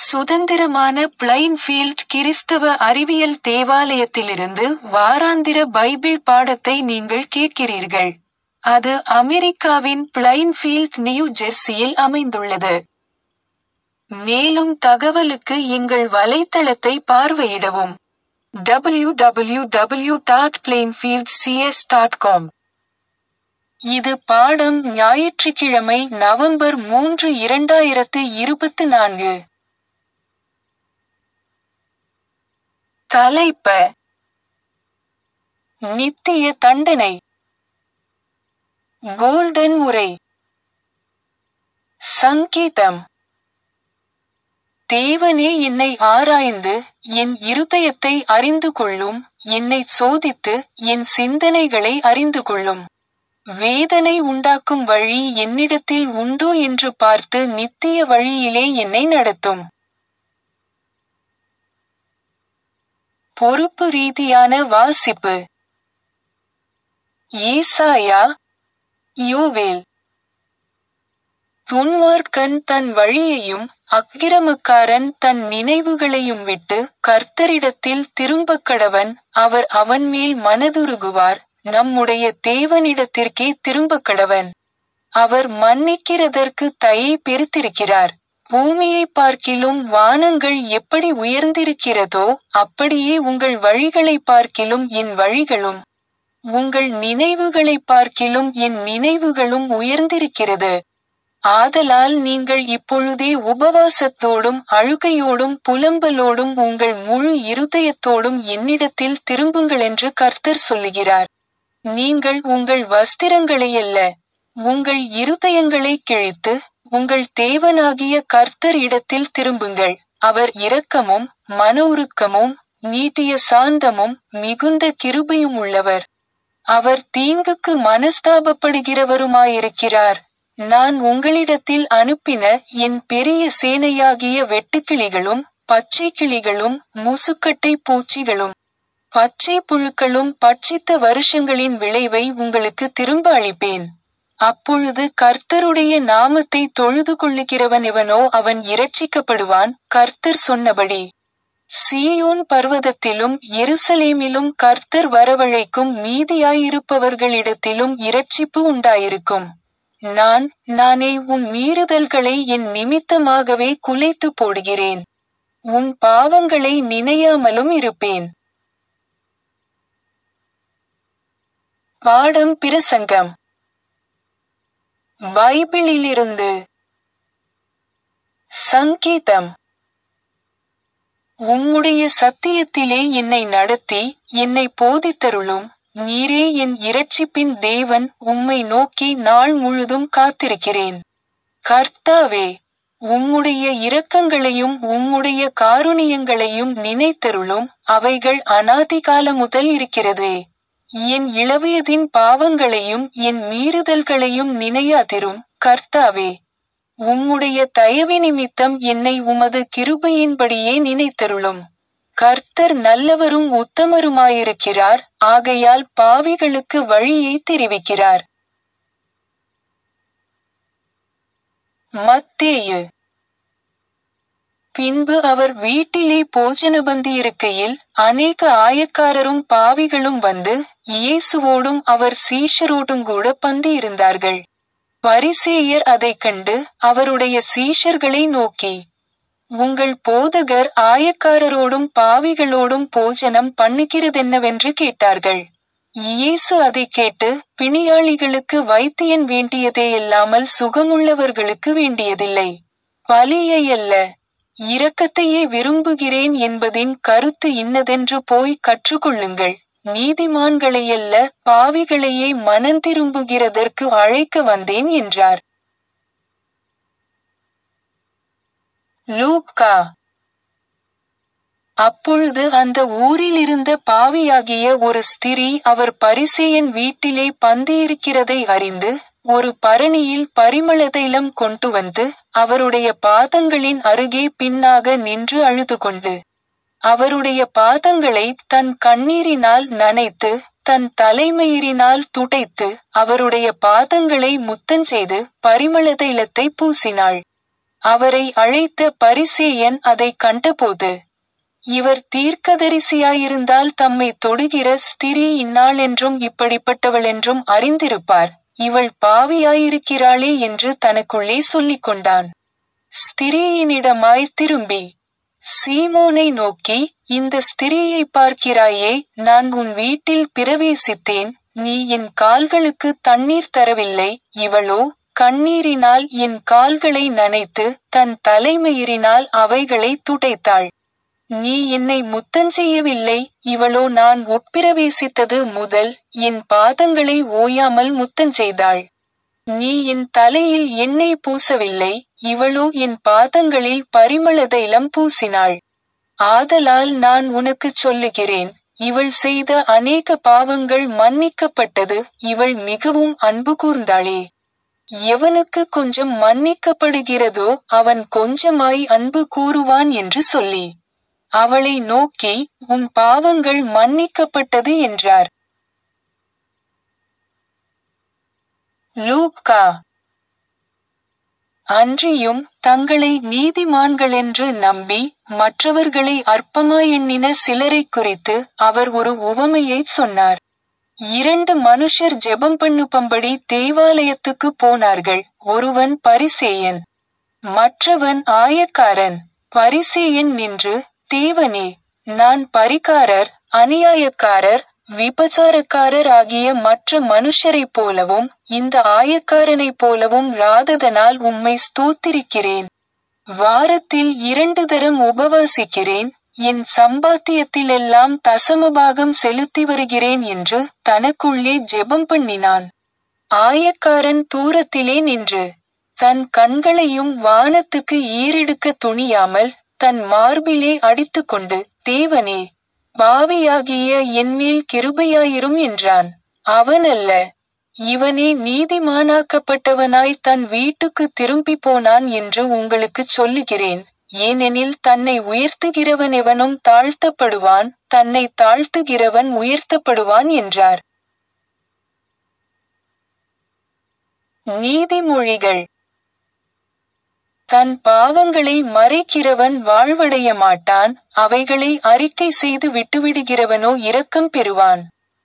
சுதந்திரமான பிளைன்ஃபீல்ட் கிறிஸ்தவ அறிவியல் தேவாலயத்திலிருந்து வாராந்திர பைபிள் பாடத்தை நீங்கள் கேட்கிறீர்கள். அது அமெரிக்காவின் பிளைன்ஃபீல்ட் நியூ ஜெர்சியில் அமைந்துள்ளது. மேலும் தகவலுக்கு எங்கள் வலைத்தளத்தை பார்வையிடவும். www.plainfieldcs.com இது பாடம் ஞாயிற்றுக்கிழமை நவம்பர் மூன்று இரண்டாயிரத்து இருபத்து நான்கு. தலைப்ப நித்திய தண்டனை கோல்டன் உரை சங்கீதம் தேவனே என்னை ஆராய்ந்து என் இருதயத்தை அறிந்து கொள்ளும் என்னைச் சோதித்து என் சிந்தனைகளை அறிந்து கொள்ளும் வேதனை உண்டாக்கும் வழி என்னிடத்தில் உண்டோ என்று பார்த்து நித்திய வழியிலே என்னை நடத்தும் பொறுப்பு ரீதியான வாசிப்பு ஏசாயா யோவேல் துன்மார்க்கன் தன் வழியையும் அக்கிரமக்காரன் தன் நினைவுகளையும் விட்டு கர்த்தரிடத்தில் திரும்பக் கடவன் அவர் அவன்மேல் மனதுருகுவார் நம்முடைய தேவனிடத்திற்கே திரும்பக் கடவன் அவர் மன்னிக்கிறதற்கு தயை பெருத்திருக்கிறார் பூமியை பார்க்கிலும் வானங்கள் எப்படி உயர்ந்திருக்கிறதோ அப்படியே உங்கள் வழிகளை பார்க்கிலும் என் வழிகளும் உங்கள் நினைவுகளை பார்க்கிலும் என் நினைவுகளும் உயர்ந்திருக்கிறது ஆதலால் நீங்கள் இப்பொழுதே உபவாசத்தோடும் அழுகையோடும் புலம்பலோடும் உங்கள் முழு இருதயத்தோடும் என்னிடத்தில் திரும்புங்களென்று கர்த்தர் சொல்லுகிறார் நீங்கள் உங்கள் வஸ்திரங்களையல்ல உங்கள் இருதயங்களை கிழித்து உங்கள் தேவனாகிய கர்த்தர் இடத்தில் திரும்புங்கள் அவர் இரக்கமும் மன உருக்கமும் நீட்டிய சாந்தமும் மிகுந்த கிருபையும் உள்ளவர் அவர் தீங்குக்கு மனஸ்தாபப்படுகிறவருமாயிருக்கிறார் நான் உங்களிடத்தில் அனுப்பின என் பெரிய சேனையாகிய வெட்டுக்கிளிகளும் பச்சை கிளிகளும் முசுக்கட்டை பூச்சிகளும் பச்சை புழுக்களும் பட்சித்த வருஷங்களின் விளைவை உங்களுக்கு திரும்ப அளிப்பேன் அப்பொழுது கர்த்தருடைய நாமத்தை தொழுது கொள்ளுகிறவன் எவனோ அவன் இரட்சிக்கப்படுவான் கர்த்தர் சொன்னபடி சீயோன் பர்வதத்திலும் எருசலேமிலும் கர்த்தர் வரவழைக்கும் மீதியாயிருப்பவர்களிடத்திலும் இரட்சிப்பு உண்டாயிருக்கும் நான் நானே உன் மீறுதல்களை என் நிமித்தமாகவே குலைத்து போடுகிறேன் உன் பாவங்களை நினையாமலும் இருப்பேன் பாடம் பிரசங்கம் பைபிளிலிருந்து சங்கீதம் உம்முடைய சத்தியத்திலே என்னை நடத்தி என்னை போதித்தருளும் நீரே என் இரட்சிப்பின் தேவன் உம்மை நோக்கி நாள் முழுதும் காத்திருக்கிறேன் கர்த்தாவே உம்முடைய இரக்கங்களையும் உம்முடைய காருணியங்களையும் நினைத்தருளும் அவைகள் அனாதிகால முதல் இருக்கிறதே என் இளவயதின் பாவங்களையும் என் மீறுதல்களையும் நினையாதிரும் கர்த்தாவே உம்முடைய தயவு நிமித்தம் என்னை உமது கிருபையின்படியே நினைத்தருளும் கர்த்தர் நல்லவரும் உத்தமருமாயிருக்கிறார் ஆகையால் பாவிகளுக்கு வழியை தெரிவிக்கிறார் மத்தேயு பின்பு அவர் வீட்டிலே போஜனபந்தி இருக்கையில் அநேக ஆயக்காரரும் பாவிகளும் வந்து இயேசுவோடும் அவர் சீஷரோடும் கூட பந்தி இருந்தார்கள் பரிசேயர் அதைக் கண்டு அவருடைய சீஷர்களை நோக்கி உங்கள் போதகர் ஆயக்காரரோடும் பாவிகளோடும் போஜனம் பண்ணுகிறதென்னவென்று கேட்டார்கள் இயேசு அதைக் கேட்டு பிணியாளிகளுக்கு வைத்தியன் வேண்டியதேயல்லாமல் சுகமுள்ளவர்களுக்கு வேண்டியதில்லை பலியை அல்ல இரக்கத்தையே விரும்புகிறேன் என்பதின் கருத்து இன்னதென்று போய் கற்றுக்கொள்ளுங்கள் நீதிமான்களையல்ல பாவிகளையே மனந்திரும்புகிறதற்கு அழைக்க வந்தேன் என்றார் லூக்கா அப்பொழுது அந்த ஊரில் இருந்த பாவியாகிய ஒரு ஸ்திரீ அவர் பரிசேயன் வீட்டிலே பந்தியிருக்கிறதை அறிந்து ஒரு பரணியில் பரிமள தைலம் கொண்டு வந்து அவருடைய பாதங்களின் அருகே பின்னாக நின்று அழுது கொண்டு அவருடைய பாதங்களை தன் கண்ணீரினால் நனைத்து தன் தலைமயிரினால் துடைத்து அவருடைய பாதங்களை முத்தஞ்செய்து பரிமள தைலத்தை பூசினாள் அவரை அழைத்த பரிசேயன் அதை கண்டபோது இவர் தீர்க்கதரிசியாயிருந்தால் தம்மை தொடுகிற ஸ்திரீ இன்னாள் என்றும் இப்படிப்பட்டவள் என்றும் அறிந்திருப்பார் இவள் பாவியாயிருக்கிறாளே என்று தனக்குள்ளே சொல்லிக் கொண்டான் ஸ்திரீயினிடமாய் திரும்பி சீமோனை நோக்கி இந்த ஸ்திரீயை பார்க்கிறாயே நான் உன் வீட்டில் பிரவேசித்தேன் நீ என் கால்களுக்கு தண்ணீர் தரவில்லை இவளோ கண்ணீரினால் என் கால்களை நனைத்து தன் தலைமயிரினால் அவைகளை துடைத்தாள் நீ என்னை முத்தஞ்செய்யவில்லை இவளோ நான் உட்பிரவேசித்தது முதல் என் பாதங்களை ஓயாமல் முத்தஞ்செய்தாள் நீ என் தலையில் எண்ணெய் பூசவில்லை இவளோ என் பாதங்களில் பரிமள தைலம் பூசினாள் ஆதலால் நான் உனக்குச் சொல்லுகிறேன் இவள் செய்த அநேக பாவங்கள் மன்னிக்கப்பட்டது இவள் மிகவும் அன்பு கூர்ந்தாளே எவனுக்கு கொஞ்சம் மன்னிக்கப்படுகிறதோ அவன் கொஞ்சமாய் அன்பு கூறுவான் என்று சொல்லி அவளை நோக்கி உன் பாவங்கள் மன்னிக்கப்பட்டது என்றார் லூக்கா அன்றியும் தங்களை நீதிமான்களென்று நம்பி மற்றவர்களை அற்பமாயெண்ணின சிலரைக் குறித்து அவர் ஒரு உவமையைச் சொன்னார் இரண்டு மனுஷர் ஜெபம் பண்ணும்படி தேவாலயத்துக்கு போனார்கள் ஒருவன் பரிசேயன் மற்றவன் ஆயக்காரன் பரிசேயன் நின்று தேவனே நான் பரிகாரர் அநியாயக்காரர் விபச்சாரக்காரர் ஆகிய மற்ற மனுஷரைப் போலவும் இந்த ஆயக்காரனைப் போலவும் ராததனால் உம்மை ஸ்தோத்திரிக்கிறேன் வாரத்தில் இரண்டு தரம் உபவாசிக்கிறேன் என் சம்பாத்தியத்திலெல்லாம் தசமபாகம் செலுத்தி வருகிறேன் என்று தனக்குள்ளே ஜெபம் பண்ணினான் ஆயக்காரன் தூரத்திலே நின்று தன் கண்களையும் வானத்துக்கு ஈரெடுக்க துணியாமல் தன் மார்பிலே அடித்துக்கொண்டு தேவனே பாவியாகிய என்மேல் கிருபையாயிரும் என்றான் அவன் அல்ல இவனே நீதிமானாக்கப்பட்டவனாய் தன் வீட்டுக்கு திரும்பி போனான் என்று உங்களுக்குச் சொல்லுகிறேன் ஏனெனில் தன்னை உயர்த்துகிறவன் எவனும் தாழ்த்தப்படுவான் தன்னை தாழ்த்துகிறவன் உயர்த்தப்படுவான் என்றார் நீதிமொழிகள் தன் பாவங்களை மறைக்கிறவன் வாழ்வடைய மாட்டான் அவைகளை அறிக்கை செய்து விட்டுவிடுகிறவனோ இரக்கம் பெறுவான்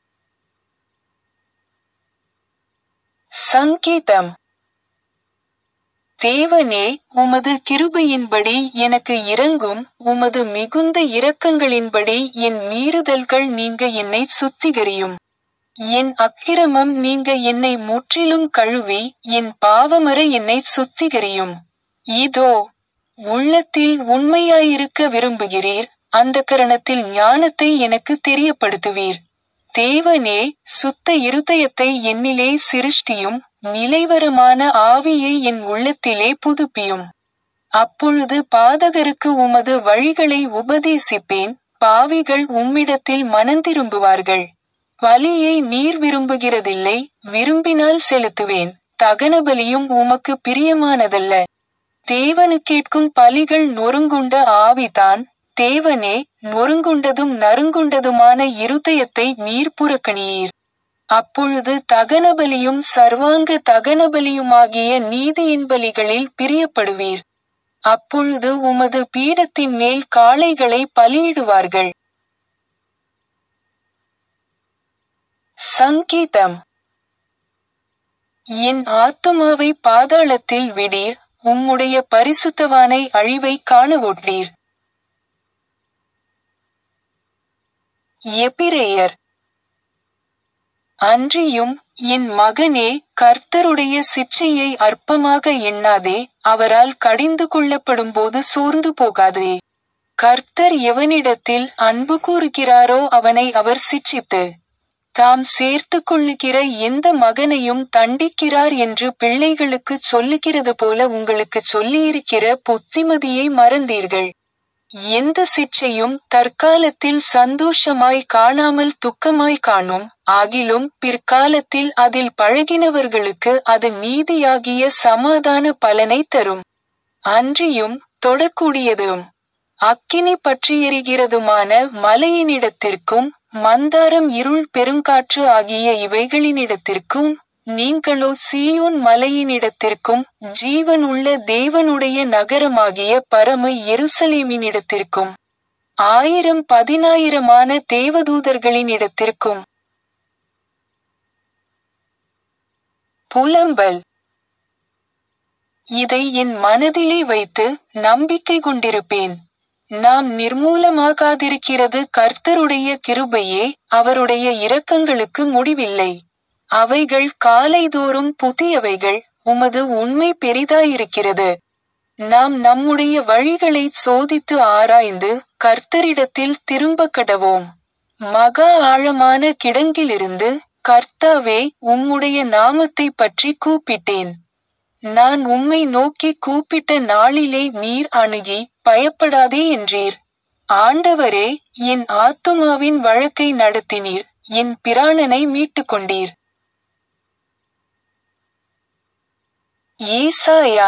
சங்கீதம் தேவனே உமது கிருபையின்படி எனக்கு இறங்கும் உமது மிகுந்த இரக்கங்களின்படி என் மீறுதல்கள் நீங்க என்னை சுத்திகரியும் என் அக்கிரமம் நீங்க என்னை முற்றிலும் கழுவி என் பாவமர என்னை சுத்திகரியும் இதோ உள்ளத்தில் உண்மையாயிருக்க விரும்புகிறீர் அந்த கரணத்தில் ஞானத்தை எனக்கு தெரியப்படுத்துவீர் தேவனே சுத்த இருதயத்தை என்னிலே சிருஷ்டியும் நிலைவரமான ஆவியை என் உள்ளத்திலே புதுப்பியும் அப்பொழுது பாதகருக்கு உமது வழிகளை உபதேசிப்பேன் பாவிகள் உம்மிடத்தில் மனந்திரும்புவார்கள் பலியை நீர் விரும்புகிறதில்லை விரும்பினால் செலுத்துவேன் தகனபலியும் உமக்கு பிரியமானதல்ல தேவனு கேட்கும் பலிகள் நொறுங்குண்ட ஆவிதான் தேவனே நொறுங்குண்டதும் நறுங்குண்டதுமான இருதயத்தை நீர் புறக்கணியீர் அப்பொழுது தகனபலியும் சர்வாங்க தகனபலியுமாகிய நீதியின் பலிகளில் பிரியப்படுவீர் அப்பொழுது உமது பீடத்தின் மேல் காளைகளை பலியிடுவார்கள் சங்கீதம் என் ஆத்துமாவை பாதாளத்தில் விடீர் உம்முடைய பரிசுத்தவானை அழிவை காணவொட்டீர் எபிரேயர் அன்றியும் என் மகனே கர்த்தருடைய சிற்சையை அற்பமாக எண்ணாதே அவரால் கடிந்து கொள்ளப்படும்போது சோர்ந்து போகாதே கர்த்தர் எவனிடத்தில் அன்பு கூறுகிறாரோ அவனை அவர் சிட்சித்து தாம் சேர்த்து கொள்ளுகிற எந்த மகனையும் தண்டிக்கிறார் என்று பிள்ளைகளுக்கு சொல்லுகிறது போல உங்களுக்கு சொல்லியிருக்கிற புத்திமதியை மறந்தீர்கள் எந்த சிற்சையும் தற்காலத்தில் சந்தோஷமாய் காணாமல் துக்கமாய் காணும் ஆகிலும் பிற்காலத்தில் அதில் பழகினவர்களுக்கு அது நீதியாகிய சமாதான பலனை தரும் அன்றியும் தொடக்கூடியதும் அக்கினி பற்றி எரிகிறதுமான மலையினிடத்திற்கும் மந்தாரம் இருள் பெருங்காற்று ஆகிய இவைகளினிடத்திற்கும் நீங்களோ சீயோன் மலையினிடத்திற்கும் ஜீவனுள்ள தேவனுடைய நகரமாகிய பரம எருசலேமினிடத்திற்கும் ஆயிரம் பதினாயிரமான தேவதூதர்களினிடத்திற்கும் புலம்பல் இதை என் மனதிலே வைத்து நம்பிக்கை கொண்டிருப்பேன் நாம் நிர்மூலமாகாதிருக்கிறது கர்த்தருடைய கிருபையே அவருடைய இரக்கங்களுக்கு முடிவில்லை அவைகள் காலைதோறும் புதியவைகள் உமது உண்மை பெரிதாயிருக்கிறது நாம் நம்முடைய வழிகளை சோதித்து ஆராய்ந்து கர்த்தரிடத்தில் திரும்ப கடவோம் மகா ஆழமான கிடங்கிலிருந்து கர்த்தாவே உம்முடைய நாமத்தை பற்றி கூப்பிட்டேன் நான் உம்மை நோக்கி கூப்பிட்ட நாளிலே நீர் அணுகி பயப்படாதே என்றீர் ஆண்டவரே என் ஆத்துமாவின் வழக்கை நடத்தினீர் என் பிராணனை மீட்டுக் கொண்டீர் ஏசாயா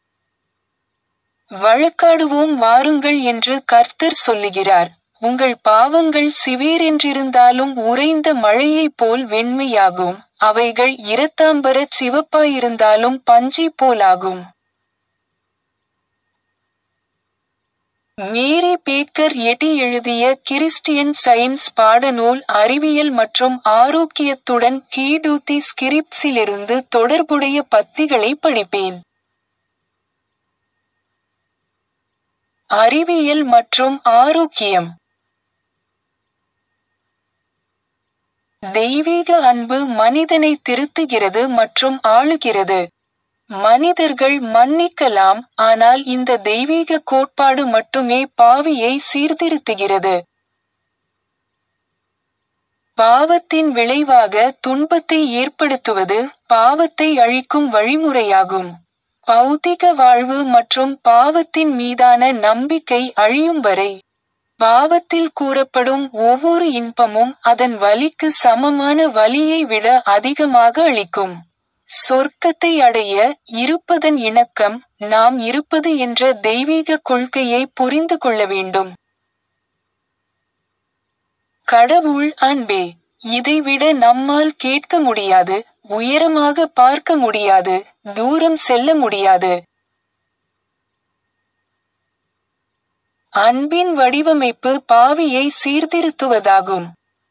வழக்காடுவோம் வாருங்கள் என்று கர்த்தர் சொல்லுகிறார் உங்கள் பாவங்கள் சிவேரென்றிருந்தாலும் உறைந்த மழையைப் போல் வெண்மையாகும் அவைகள் இரத்தாம்பரச் சிவப்பாயிருந்தாலும் பஞ்சை போலாகும் மேரி பேக்கர் எட்டி எழுதிய கிறிஸ்டியன் சயின்ஸ் பாடநூல் அறிவியல் மற்றும் ஆரோக்கியத்துடன் கீடூத்தி ஸ்கிரிப்ஸிலிருந்து தொடர்புடைய பத்திகளை படிப்பேன் அறிவியல் மற்றும் ஆரோக்கியம் தெய்வீக அன்பு மனிதனை திருத்துகிறது மற்றும் ஆளுகிறது மனிதர்கள் மன்னிக்கலாம் ஆனால் இந்த தெய்வீக கோட்பாடு மட்டுமே பாவியை சீர்திருத்துகிறது பாவத்தின் விளைவாக துன்பத்தை ஏற்படுத்துவது பாவத்தை அழிக்கும் வழிமுறையாகும் பௌதிக வாழ்வு மற்றும் பாவத்தின் மீதான நம்பிக்கை அழியும் வரை பாவத்தில் கூறப்படும் ஒவ்வொரு இன்பமும் அதன் வலிக்கு சமமான வலியை விட அதிகமாக அளிக்கும் சொர்க்கத்தை அடைய இருப்பதன் இணக்கம் நாம் இருப்பது என்ற தெய்வீக கொள்கையை புரிந்து கொள்ள வேண்டும் கடவுள் அன்பே இதைவிட நம்மால் கேட்க முடியாது உயரமாக பார்க்க முடியாது தூரம் செல்ல முடியாது அன்பின் வடிவமைப்பு பாவியை சீர்திருத்துவதாகும்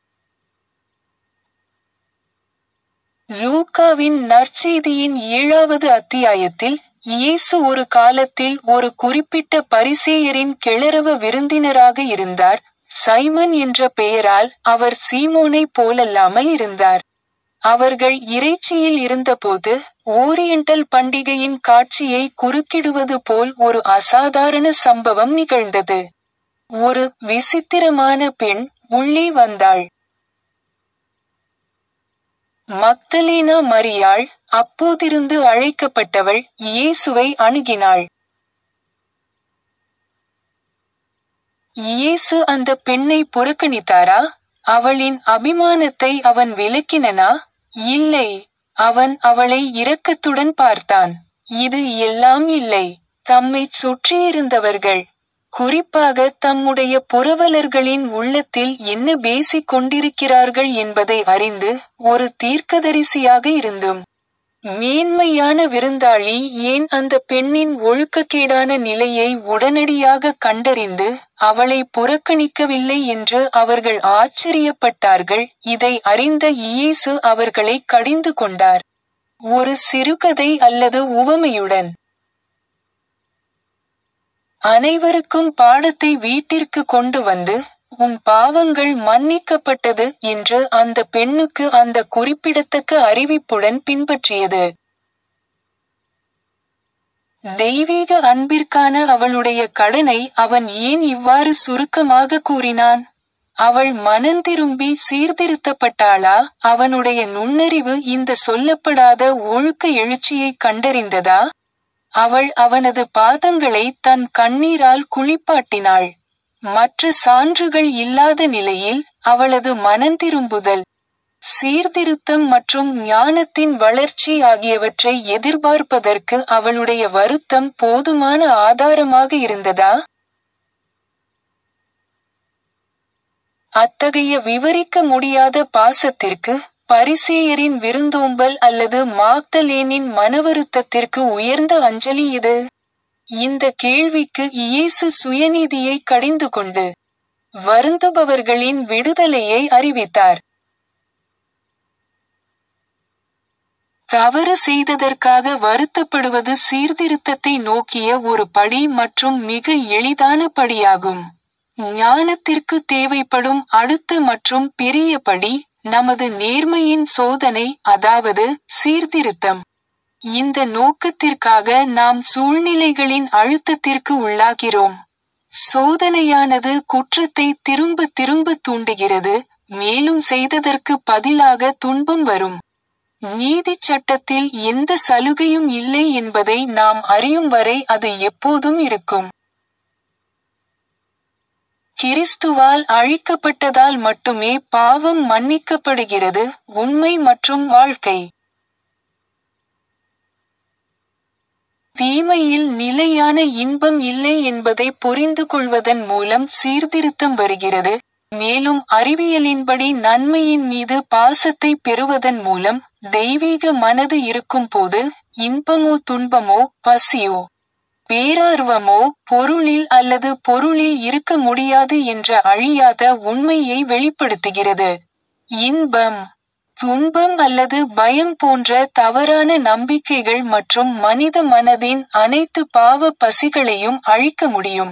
லூக்காவின் நற்செய்தியின் ஏழாவது அத்தியாயத்தில் இயேசு ஒரு காலத்தில் ஒரு குறிப்பிட்ட பரிசேயரின் கிளறவ விருந்தினராக இருந்தார் சைமன் என்ற பெயரால் அவர் சீமோனை போலல்லாமல் இருந்தார் அவர்கள் இறைச்சியில் இருந்தபோது ஓரியண்டல் பண்டிகையின் காட்சியை குறுக்கிடுவது போல் ஒரு அசாதாரண சம்பவம் நிகழ்ந்தது ஒரு விசித்திரமான பெண் உள்ளே வந்தாள் மக்தலேனா மரியாள் அப்போதிருந்து அழைக்கப்பட்டவள் இயேசுவை அணுகினாள் இயேசு அந்த பெண்ணை புறக்கணித்தாரா அவளின் அபிமானத்தை அவன் விலக்கினனா இல்லை அவன் அவளை இரக்கத்துடன் பார்த்தான் இது எல்லாம் இல்லை தம்மைச் சுற்றியிருந்தவர்கள் குறிப்பாக தம்முடைய புரவலர்களின் உள்ளத்தில் என்ன பேசிக் கொண்டிருக்கிறார்கள் என்பதை அறிந்து ஒரு தீர்க்கதரிசியாக இருந்தும் மேன்மையான விருந்தாளி ஏன் அந்த பெண்ணின் ஒழுக்கக்கேடான நிலையை உடனடியாக கண்டறிந்து அவளை புறக்கணிக்கவில்லை என்று அவர்கள் ஆச்சரியப்பட்டார்கள் இதை அறிந்த இயேசு அவர்களை கடிந்து கொண்டார் ஒரு சிறுகதை அல்லது உவமையுடன் அனைவருக்கும் பாடத்தை வீட்டிற்கு கொண்டு வந்து உன் பாவங்கள் மன்னிக்கப்பட்டது என்று அந்த பெண்ணுக்கு அந்த குறிப்பிடத்தக்க அறிவிப்புடன் பின்பற்றியது தெய்வீக அன்பிற்கான அவளுடைய கடனை அவன் ஏன் இவ்வாறு சுருக்கமாக கூறினான் அவள் மனந்திரும்பி சீர்திருத்தப்பட்டாளா அவனுடைய நுண்ணறிவு இந்த சொல்லப்படாத ஒழுக்க எழுச்சியை கண்டறிந்ததா அவள் அவனது பாதங்களை தன் கண்ணீரால் குளிப்பாட்டினாள் மற்ற சான்றுகள் இல்லாத நிலையில் அவளது மனந்திரும்புதல் சீர்திருத்தம் மற்றும் ஞானத்தின் வளர்ச்சி ஆகியவற்றை எதிர்பார்ப்பதற்கு அவளுடைய வருத்தம் போதுமான ஆதாரமாக இருந்ததா அத்தகைய விவரிக்க முடியாத பாசத்திற்கு பரிசேயரின் விருந்தோம்பல் அல்லது மாக்தலேனின் மனவருத்தத்திற்கு உயர்ந்த அஞ்சலி இது இந்த கேள்விக்கு இயேசு சுயநீதியை கடிந்து கொண்டு வருந்துபவர்களின் விடுதலையை அறிவித்தார் தவறு செய்ததற்காக வருத்தப்படுவது சீர்திருத்தத்தை நோக்கிய ஒரு படி மற்றும் மிக எளிதான படியாகும் ஞானத்திற்கு தேவைப்படும் அடுத்த மற்றும் பெரிய படி நமது நேர்மையின் சோதனை அதாவது சீர்திருத்தம் இந்த நோக்கத்திற்காக நாம் சூழ்நிலைகளின் அழுத்தத்திற்கு உள்ளாகிறோம் சோதனையானது குற்றத்தை திரும்ப திரும்ப தூண்டுகிறது மேலும் செய்ததற்கு பதிலாக துன்பம் வரும் நீதிச் சட்டத்தில் எந்த சலுகையும் இல்லை என்பதை நாம் அறியும் வரை அது எப்போதும் இருக்கும் கிறிஸ்துவால் அழிக்கப்பட்டதால் மட்டுமே பாவம் மன்னிக்கப்படுகிறது உண்மை மற்றும் வாழ்க்கை தீமையில் நிலையான இன்பம் இல்லை என்பதை புரிந்து கொள்வதன் மூலம் சீர்திருத்தம் வருகிறது மேலும் அறிவியலின்படி நன்மையின் மீது பாசத்தை பெறுவதன் மூலம் தெய்வீக மனது இருக்கும் போது இன்பமோ துன்பமோ பசியோ பேரார்வமோ பொருளில் அல்லது பொருளில் இருக்க முடியாது என்ற அழியாத உண்மையை வெளிப்படுத்துகிறது இன்பம் துன்பம் அல்லது பயம் போன்ற தவறான நம்பிக்கைகள் மற்றும் மனித மனதின் அனைத்து பாவ பசிகளையும் அழிக்க முடியும்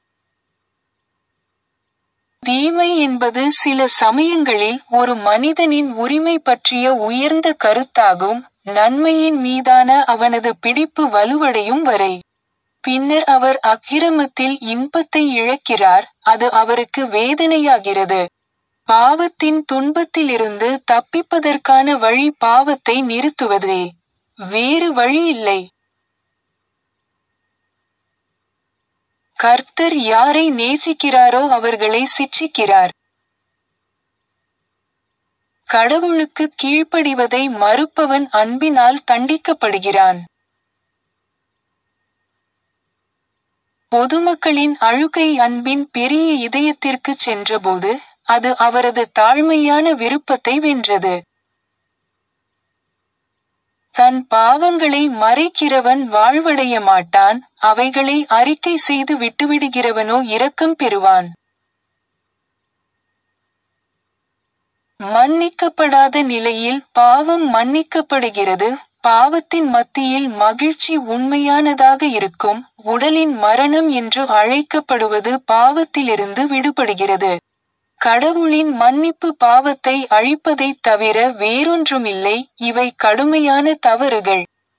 தீமை என்பது சில சமயங்களில் ஒரு மனிதனின் உரிமை பற்றிய உயர்ந்த கருத்தாகும் நன்மையின் மீதான அவனது பிடிப்பு வலுவடையும் வரை பின்னர் அவர் அக்கிரமத்தில் இன்பத்தை இழக்கிறார் அது அவருக்கு வேதனையாகிறது பாவத்தின் துன்பத்திலிருந்து தப்பிப்பதற்கான வழி பாவத்தை நிறுத்துவதே வேறு வழி இல்லை கர்த்தர் யாரை நேசிக்கிறாரோ அவர்களை சிட்சிக்கிறார் கடவுளுக்கு கீழ்ப்படிவதை மறுப்பவன் அன்பினால் தண்டிக்கப்படுகிறான் பொதுமக்களின் அழுகை அன்பின் பெரிய இதயத்திற்கு சென்றபோது அது அவரது தாழ்மையான விருப்பத்தை வென்றது தன் பாவங்களை மறைக்கிறவன் வாழ்வடைய மாட்டான் அவைகளை அறிக்கை செய்து விட்டுவிடுகிறவனோ இரக்கம் பெறுவான் மன்னிக்கப்படாத நிலையில் பாவம் மன்னிக்கப்படுகிறது பாவத்தின் மத்தியில் மகிழ்ச்சி உண்மையானதாக இருக்கும் உடலின் மரணம் என்று அழைக்கப்படுவது பாவத்திலிருந்து விடுபடுகிறது கடவுளின் மன்னிப்பு பாவத்தை அழிப்பதைத் தவிர வேறொன்றுமில்லை இவை கடுமையான தவறுகள்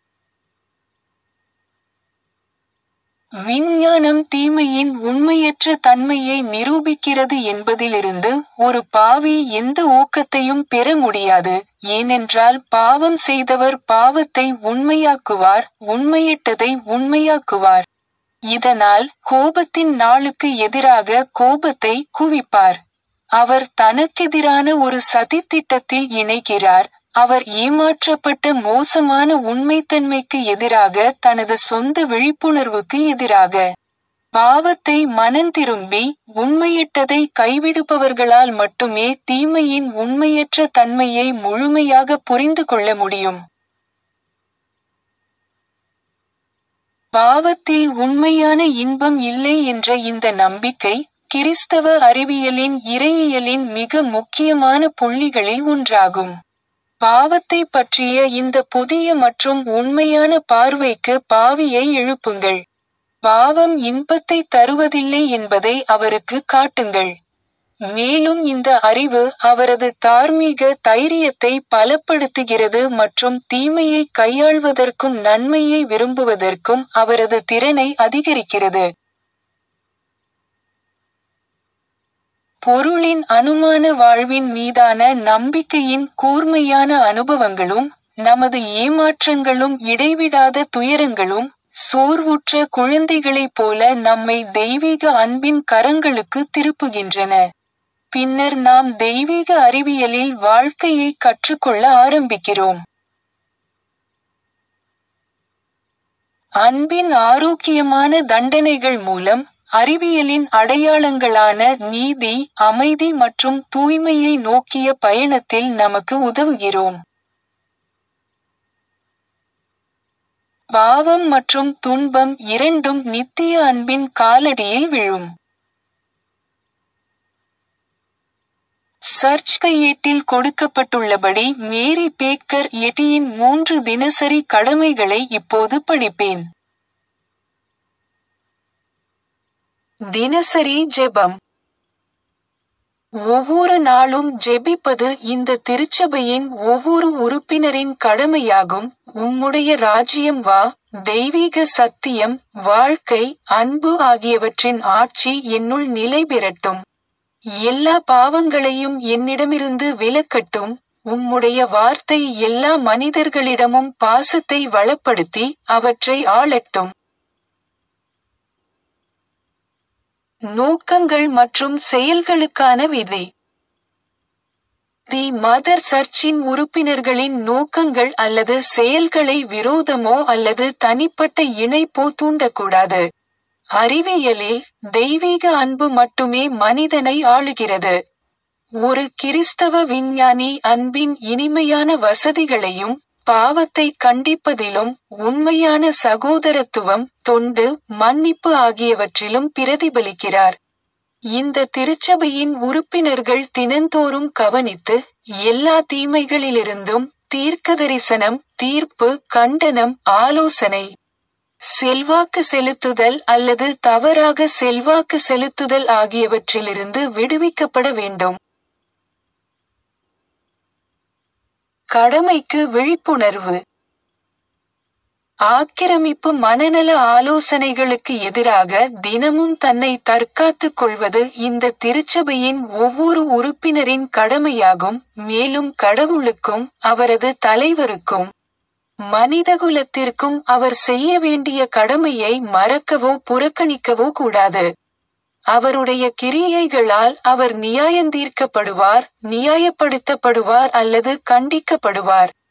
விஞ்ஞானம் தீமையின் உண்மையற்ற தன்மையை நிரூபிக்கிறது என்பதிலிருந்து ஒரு பாவி எந்த ஊக்கத்தையும் பெற முடியாது ஏனென்றால் பாவம் செய்தவர் பாவத்தை உண்மையாக்குவார் உண்மையற்றதை உண்மையாக்குவார் இதனால் கோபத்தின் நாளுக்கு எதிராக கோபத்தை குவிப்பார் அவர் தனக்கெதிரான ஒரு சதித்திட்டத்தில் இணைகிறார் அவர் ஏமாற்றப்பட்ட மோசமான உண்மைத்தன்மைக்கு எதிராக தனது சொந்த விழிப்புணர்வுக்கு எதிராக பாவத்தை மனந்திரும்பி உண்மையற்றதை கைவிடுபவர்களால் மட்டுமே தீமையின் உண்மையற்ற தன்மையை முழுமையாக புரிந்து கொள்ள முடியும் பாவத்தில் உண்மையான இன்பம் இல்லை என்ற இந்த நம்பிக்கை கிறிஸ்தவ அறிவியலின் இறையியலின் மிக முக்கியமான புள்ளிகளில் ஒன்றாகும் பாவத்தை பற்றிய இந்த புதிய மற்றும் உண்மையான பார்வைக்கு பாவியை எழுப்புங்கள் பாவம் இன்பத்தை தருவதில்லை என்பதை அவருக்கு காட்டுங்கள் மேலும் இந்த அறிவு அவரது தார்மீக தைரியத்தை பலப்படுத்துகிறது மற்றும் தீமையை கையாள்வதற்கும் நன்மையை விரும்புவதற்கும் அவரது திறனை அதிகரிக்கிறது பொருளின் அனுமான வாழ்வின் மீதான நம்பிக்கையின் கூர்மையான அனுபவங்களும் நமது ஏமாற்றங்களும் இடைவிடாத துயரங்களும் சோர்வுற்ற குழந்தைகளைப் போல நம்மை தெய்வீக அன்பின் கரங்களுக்கு திருப்புகின்றன பின்னர் நாம் தெய்வீக அறிவியலில் வாழ்க்கையை கற்றுக்கொள்ள ஆரம்பிக்கிறோம் அன்பின் ஆரோக்கியமான தண்டனைகள் மூலம் அறிவியலின் அடையாளங்களான நீதி அமைதி மற்றும் தூய்மையை நோக்கிய பயணத்தில் நமக்கு உதவுகிறோம் பாவம் மற்றும் துன்பம் இரண்டும் நித்திய அன்பின் காலடியில் விழும் சர்ச் கையேட்டில் கொடுக்கப்பட்டுள்ளபடி மேரி பேக்கர் எட்டியின் மூன்று தினசரி கடமைகளை இப்போது படிப்பேன் தினசரி ஜெபம் ஒவ்வொரு நாளும் ஜெபிப்பது இந்த திருச்சபையின் ஒவ்வொரு உறுப்பினரின் கடமையாகும் உம்முடைய ராஜ்யம் வா தெய்வீக சத்தியம் வாழ்க்கை அன்பு ஆகியவற்றின் ஆட்சி என்னுள் நிலை பெறட்டும் எல்லா பாவங்களையும் என்னிடமிருந்து விலக்கட்டும் உம்முடைய வார்த்தை எல்லா மனிதர்களிடமும் பாசத்தை வளப்படுத்தி அவற்றை ஆளட்டும் நோக்கங்கள் மற்றும் செயல்களுக்கான விதி தி மதர் சர்ச்சின் உறுப்பினர்களின் நோக்கங்கள் அல்லது செயல்களை விரோதமோ அல்லது தனிப்பட்ட இணைப்போ தூண்டக்கூடாது அறிவியலில் தெய்வீக அன்பு மட்டுமே மனிதனை ஆளுகிறது ஒரு கிறிஸ்தவ விஞ்ஞானி அன்பின் இனிமையான வசதிகளையும் பாவத்தை கண்டிப்பதிலும் உண்மையான சகோதரத்துவம் தொண்டு மன்னிப்பு ஆகியவற்றிலும் பிரதிபலிக்கிறார் இந்த திருச்சபையின் உறுப்பினர்கள் தினந்தோறும் கவனித்து எல்லா தீமைகளிலிருந்தும் தீர்க்கதரிசனம் தீர்ப்பு கண்டனம் ஆலோசனை செல்வாக்கு செலுத்துதல் அல்லது தவறாக செல்வாக்கு செலுத்துதல் ஆகியவற்றிலிருந்து விடுவிக்கப்பட வேண்டும் கடமைக்கு விழிப்புணர்வு ஆக்கிரமிப்பு மனநல ஆலோசனைகளுக்கு எதிராக தினமும் தன்னை தற்காத்துக் கொள்வது இந்த திருச்சபையின் ஒவ்வொரு உறுப்பினரின் கடமையாகும் மேலும் கடவுளுக்கும் அவரது தலைவருக்கும் மனிதகுலத்திற்கும் அவர் செய்ய வேண்டிய கடமையை மறக்கவோ புறக்கணிக்கவோ கூடாது அவருடைய கிரியைகளால் அவர் நியாயந்தீர்க்கப்படுவார் நியாயப்படுத்தப்படுவார் அல்லது கண்டிக்கப்படுவார்